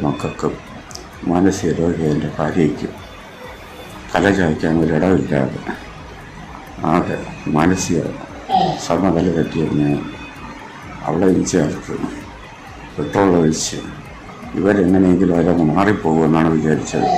മക്കൾക്കും മാനസിക രോഗിയ എൻ്റെ ഭാര്യയ്ക്കും തല ചായ്ക്കാൻ ഒരിടമില്ലാതെ ആകെ മാനസിക സമനില പറ്റിയ ഞാൻ അവളെ ചേർത്ത് പെട്രോൾ ഒഴിച്ച് ഇവരെങ്ങനെയെങ്കിലും അവരങ്ങ് മാറിപ്പോകുമെന്നാണ് വിചാരിച്ചത്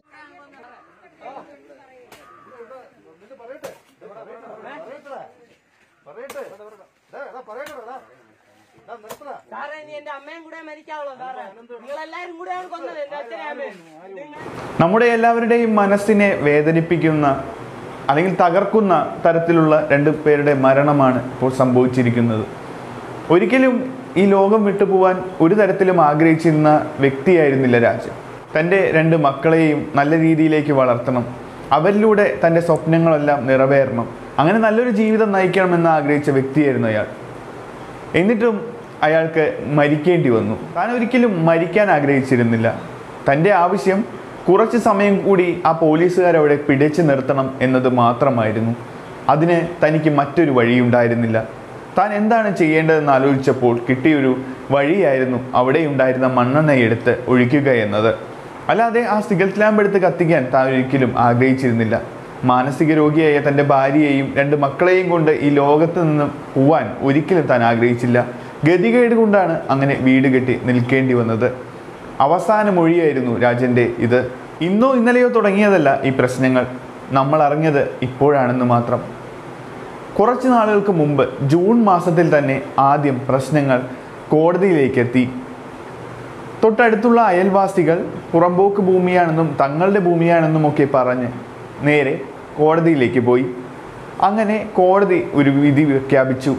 സാറേ ഇനി എന്റെ അമ്മയും കൂടെ മരിക്കാവുള്ളൂ സാറേ നിങ്ങളെല്ലാരും കൂടെയാണ് കൊന്നത് എന്റെ അച്ഛനെ അമ്മയും നിങ്ങൾ നമ്മുടെ എല്ലാവരുടെയും മനസ്സിനെ വേദനിപ്പിക്കുന്ന അല്ലെങ്കിൽ തകർക്കുന്ന തരത്തിലുള്ള രണ്ട് പേരുടെ മരണമാണ് ഇപ്പോൾ സംഭവിച്ചിരിക്കുന്നത് ഒരിക്കലും ഈ ലോകം വിട്ടുപോകാൻ ഒരു തരത്തിലും ആഗ്രഹിച്ചിരുന്ന വ്യക്തിയായിരുന്നില്ല രാജൻ തൻ്റെ രണ്ട് മക്കളെയും നല്ല രീതിയിലേക്ക് വളർത്തണം അവരിലൂടെ തൻ്റെ സ്വപ്നങ്ങളെല്ലാം നിറവേറണം അങ്ങനെ നല്ലൊരു ജീവിതം നയിക്കണമെന്ന് ആഗ്രഹിച്ച വ്യക്തിയായിരുന്നു അയാൾ എന്നിട്ടും അയാൾക്ക് മരിക്കേണ്ടി വന്നു താൻ ഒരിക്കലും മരിക്കാൻ ആഗ്രഹിച്ചിരുന്നില്ല തൻ്റെ ആവശ്യം കുറച്ച് സമയം കൂടി ആ പോലീസുകാരവിടെ പിടിച്ചു നിർത്തണം എന്നത് മാത്രമായിരുന്നു അതിന് തനിക്ക് മറ്റൊരു വഴിയുണ്ടായിരുന്നില്ല താൻ എന്താണ് ചെയ്യേണ്ടതെന്ന് ആലോചിച്ചപ്പോൾ കിട്ടിയൊരു വഴിയായിരുന്നു അവിടെ ഉണ്ടായിരുന്ന മണ്ണെണ്ണ എടുത്ത് ഒഴിക്കുക എന്നത് അല്ലാതെ ആ സിഗരറ്റ് ലാമ്പ് എടുത്ത് കത്തിക്കാൻ താൻ ഒരിക്കലും ആഗ്രഹിച്ചിരുന്നില്ല മാനസിക രോഗിയായ തൻ്റെ ഭാര്യയെയും രണ്ട് മക്കളെയും കൊണ്ട് ഈ ലോകത്ത് നിന്ന് പോവാൻ ഒരിക്കലും താൻ ആഗ്രഹിച്ചില്ല ഗതികേട് കൊണ്ടാണ് അങ്ങനെ വീട് കെട്ടി നിൽക്കേണ്ടി വന്നത് അവസാന മൊഴിയായിരുന്നു രാജൻ്റെ ഇത് ഇന്നോ ഇന്നലെയോ തുടങ്ങിയതല്ല ഈ പ്രശ്നങ്ങൾ നമ്മൾ അറിഞ്ഞത് ഇപ്പോഴാണെന്ന് മാത്രം കുറച്ച് നാളുകൾക്ക് മുമ്പ് ജൂൺ മാസത്തിൽ തന്നെ ആദ്യം പ്രശ്നങ്ങൾ കോടതിയിലേക്ക് എത്തി തൊട്ടടുത്തുള്ള അയൽവാസികൾ പുറമ്പോക്ക് ഭൂമിയാണെന്നും തങ്ങളുടെ ഭൂമിയാണെന്നും ഒക്കെ പറഞ്ഞ് നേരെ കോടതിയിലേക്ക് പോയി അങ്ങനെ കോടതി ഒരു വിധി പ്രഖ്യാപിച്ചു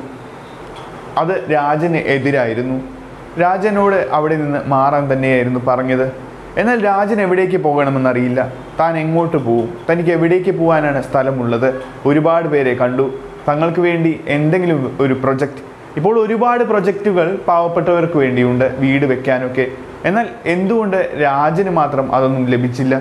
അത് രാജന് എതിരായിരുന്നു രാജനോട് അവിടെ നിന്ന് മാറാൻ തന്നെയായിരുന്നു പറഞ്ഞത് എന്നാൽ രാജൻ എവിടേക്ക് പോകണമെന്നറിയില്ല താൻ എങ്ങോട്ട് പോവും തനിക്ക് എവിടേക്ക് പോകാനാണ് സ്ഥലമുള്ളത് ഒരുപാട് പേരെ കണ്ടു തങ്ങൾക്ക് വേണ്ടി എന്തെങ്കിലും ഒരു പ്രൊജക്റ്റ് ഇപ്പോൾ ഒരുപാട് പ്രൊജക്റ്റുകൾ പാവപ്പെട്ടവർക്ക് വേണ്ടിയുണ്ട് വീട് വെക്കാനൊക്കെ എന്നാൽ എന്തുകൊണ്ട് രാജന് മാത്രം അതൊന്നും ലഭിച്ചില്ല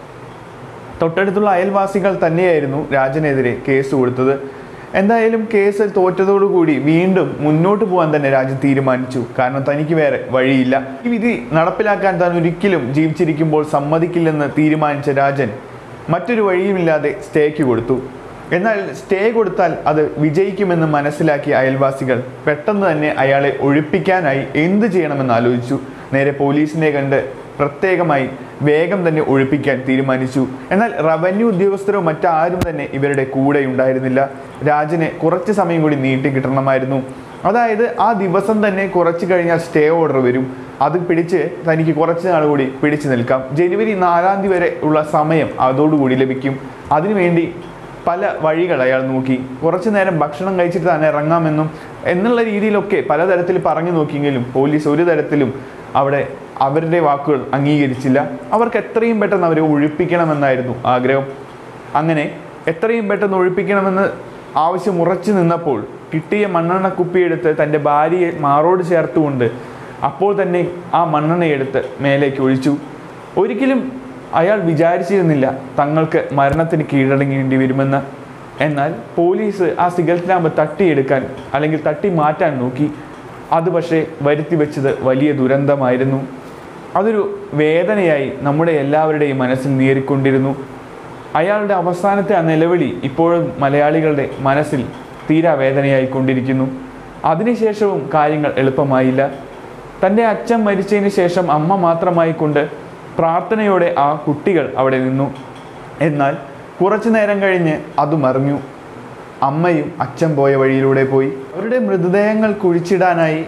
തൊട്ടടുത്തുള്ള അയൽവാസികൾ തന്നെയായിരുന്നു രാജനെതിരെ കേസ് കൊടുത്തത് എന്തായാലും കേസ് തോറ്റതോടുകൂടി വീണ്ടും മുന്നോട്ട് പോകാൻ തന്നെ രാജൻ തീരുമാനിച്ചു കാരണം തനിക്ക് വേറെ വഴിയില്ല ഈ വിധി നടപ്പിലാക്കാൻ താൻ ഒരിക്കലും ജീവിച്ചിരിക്കുമ്പോൾ സമ്മതിക്കില്ലെന്ന് തീരുമാനിച്ച രാജൻ മറ്റൊരു വഴിയുമില്ലാതെ സ്റ്റേക്ക് കൊടുത്തു എന്നാൽ സ്റ്റേ കൊടുത്താൽ അത് വിജയിക്കുമെന്ന് മനസ്സിലാക്കിയ അയൽവാസികൾ പെട്ടെന്ന് തന്നെ അയാളെ ഒഴിപ്പിക്കാനായി എന്ത് ചെയ്യണമെന്ന് ആലോചിച്ചു നേരെ പോലീസിനെ കണ്ട് പ്രത്യേകമായി വേഗം തന്നെ ഒഴിപ്പിക്കാൻ തീരുമാനിച്ചു എന്നാൽ റവന്യൂ ഉദ്യോഗസ്ഥരോ മറ്റാരും തന്നെ ഇവരുടെ കൂടെ ഉണ്ടായിരുന്നില്ല രാജന് കുറച്ച് സമയം കൂടി നീട്ടി കിട്ടണമായിരുന്നു അതായത് ആ ദിവസം തന്നെ കുറച്ച് കഴിഞ്ഞാൽ സ്റ്റേ ഓർഡർ വരും അത് പിടിച്ച് തനിക്ക് കുറച്ച് നാൾ കൂടി പിടിച്ചു നിൽക്കാം ജനുവരി നാലാം തീയതി വരെ ഉള്ള സമയം അതോടുകൂടി ലഭിക്കും അതിനുവേണ്ടി പല വഴികൾ അയാൾ നോക്കി കുറച്ചു നേരം ഭക്ഷണം കഴിച്ചിട്ട് തന്നെ ഇറങ്ങാമെന്നും എന്നുള്ള രീതിയിലൊക്കെ പലതരത്തിൽ പറഞ്ഞു നോക്കിയെങ്കിലും പോലീസ് ഒരു തരത്തിലും അവിടെ അവരുടെ വാക്കുകൾ അംഗീകരിച്ചില്ല അവർക്ക് എത്രയും പെട്ടെന്ന് അവരെ ഒഴിപ്പിക്കണമെന്നായിരുന്നു ആഗ്രഹം അങ്ങനെ എത്രയും പെട്ടെന്ന് ഒഴിപ്പിക്കണമെന്ന് ആവശ്യം ഉറച്ചു നിന്നപ്പോൾ കിട്ടിയ മണ്ണെണ്ണ കുപ്പിയെടുത്ത് തൻ്റെ ഭാര്യയെ മാറോട് ചേർത്തുകൊണ്ട് അപ്പോൾ തന്നെ ആ മണ്ണെണ്ണയെടുത്ത് മേലേക്ക് ഒഴിച്ചു ഒരിക്കലും അയാൾ വിചാരിച്ചിരുന്നില്ല തങ്ങൾക്ക് മരണത്തിന് കീഴടങ്ങേണ്ടി വരുമെന്ന് എന്നാൽ പോലീസ് ആ സിഗരറ്റ് ലാമ്പ് തട്ടിയെടുക്കാൻ അല്ലെങ്കിൽ തട്ടി മാറ്റാൻ നോക്കി അത് പക്ഷേ വരുത്തി വെച്ചത് വലിയ ദുരന്തമായിരുന്നു അതൊരു വേദനയായി നമ്മുടെ എല്ലാവരുടെയും മനസ്സിൽ നേറിക്കൊണ്ടിരുന്നു അയാളുടെ അവസാനത്തെ ആ നിലവിളി ഇപ്പോഴും മലയാളികളുടെ മനസ്സിൽ തീരാ വേദനയായിക്കൊണ്ടിരിക്കുന്നു അതിനുശേഷവും കാര്യങ്ങൾ എളുപ്പമായില്ല തൻ്റെ അച്ഛൻ മരിച്ചതിന് ശേഷം അമ്മ മാത്രമായി കൊണ്ട് പ്രാർത്ഥനയോടെ ആ കുട്ടികൾ അവിടെ നിന്നു എന്നാൽ കുറച്ചു നേരം കഴിഞ്ഞ് അതും അറിഞ്ഞു അമ്മയും അച്ഛൻ പോയ വഴിയിലൂടെ പോയി അവരുടെ മൃതദേഹങ്ങൾ കുഴിച്ചിടാനായി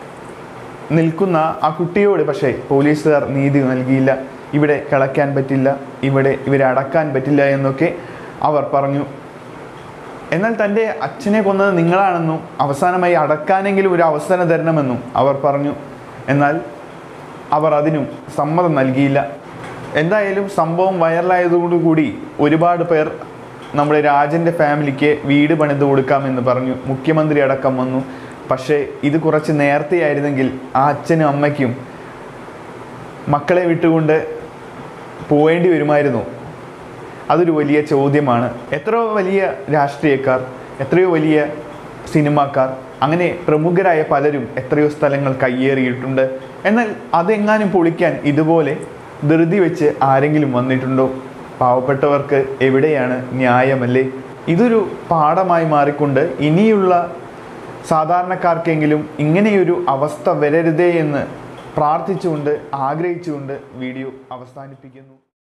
നിൽക്കുന്ന ആ കുട്ടിയോട് പക്ഷേ പോലീസുകാർ നീതി നൽകിയില്ല ഇവിടെ കിളയ്ക്കാൻ പറ്റില്ല ഇവിടെ ഇവരെ അടക്കാൻ പറ്റില്ല എന്നൊക്കെ അവർ പറഞ്ഞു എന്നാൽ തൻ്റെ അച്ഛനെ കൊന്നത് നിങ്ങളാണെന്നും അവസാനമായി അടക്കാനെങ്കിലും ഒരു അവസരം തരണമെന്നും അവർ പറഞ്ഞു എന്നാൽ അവർ അതിനും സമ്മതം നൽകിയില്ല എന്തായാലും സംഭവം വൈറലായതോടുകൂടി ഒരുപാട് പേർ നമ്മുടെ രാജൻ്റെ ഫാമിലിക്ക് വീട് പണിത് കൊടുക്കാമെന്ന് പറഞ്ഞു മുഖ്യമന്ത്രി അടക്കം വന്നു പക്ഷേ ഇത് കുറച്ച് നേരത്തെ ആയിരുന്നെങ്കിൽ ആ അച്ഛനും അമ്മയ്ക്കും മക്കളെ വിട്ടുകൊണ്ട് പോവേണ്ടി വരുമായിരുന്നു അതൊരു വലിയ ചോദ്യമാണ് എത്രയോ വലിയ രാഷ്ട്രീയക്കാർ എത്രയോ വലിയ സിനിമാക്കാർ അങ്ങനെ പ്രമുഖരായ പലരും എത്രയോ സ്ഥലങ്ങൾ കയ്യേറിയിട്ടുണ്ട് എന്നാൽ അതെങ്ങാനും പൊളിക്കാൻ ഇതുപോലെ ധൃതി വെച്ച് ആരെങ്കിലും വന്നിട്ടുണ്ടോ പാവപ്പെട്ടവർക്ക് എവിടെയാണ് ന്യായമല്ലേ ഇതൊരു പാഠമായി മാറിക്കൊണ്ട് ഇനിയുള്ള സാധാരണക്കാർക്കെങ്കിലും ഇങ്ങനെയൊരു അവസ്ഥ വരരുതേ എന്ന് പ്രാർത്ഥിച്ചുകൊണ്ട് ആഗ്രഹിച്ചുകൊണ്ട് വീഡിയോ അവസാനിപ്പിക്കുന്നു